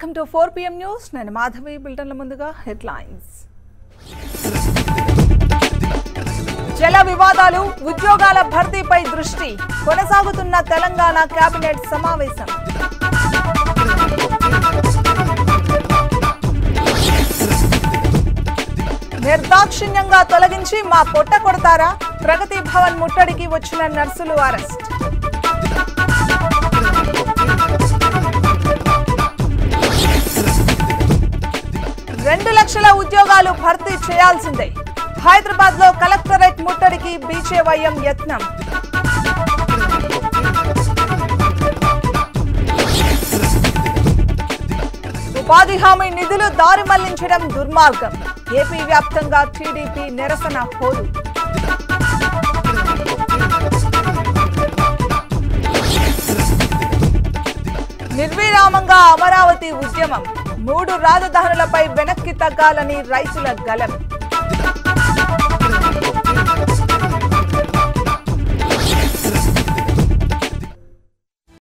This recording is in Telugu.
welcome to four PM news నేను మాధవి బులెటిన్ల ముందుగా హెడ్లైన్స్ జల వివాదాలు ఉద్యోగాల భర్తీపై దృష్టి కొనసాగుతున్న తెలంగాణ కేబినెట్ సమావేశం నిర్దాక్షిణ్యంగా తొలగించి మా పొట్ట కొడతారా ప్రగతి భవన్ ముట్టడికి వచ్చిన నర్సులు అరెస్ట్ రెండు లక్షల ఉద్యోగాలు భర్తీ చేయాల్సిందే హైదరాబాద్ లో కలెక్టరేట్ ముట్టడికి బీజేవైఎం యత్నం ఉపాధి హామీ నిధులు దారి మళ్లించడం దుర్మార్గం ఏపీ వ్యాప్తంగా టీడీపీ నిరసన హోరు నిర్విరామంగా అమరావతి ఉద్యమం మూడు రాజధానులపై వెనక్కి తగ్గాలని రైతుల గలం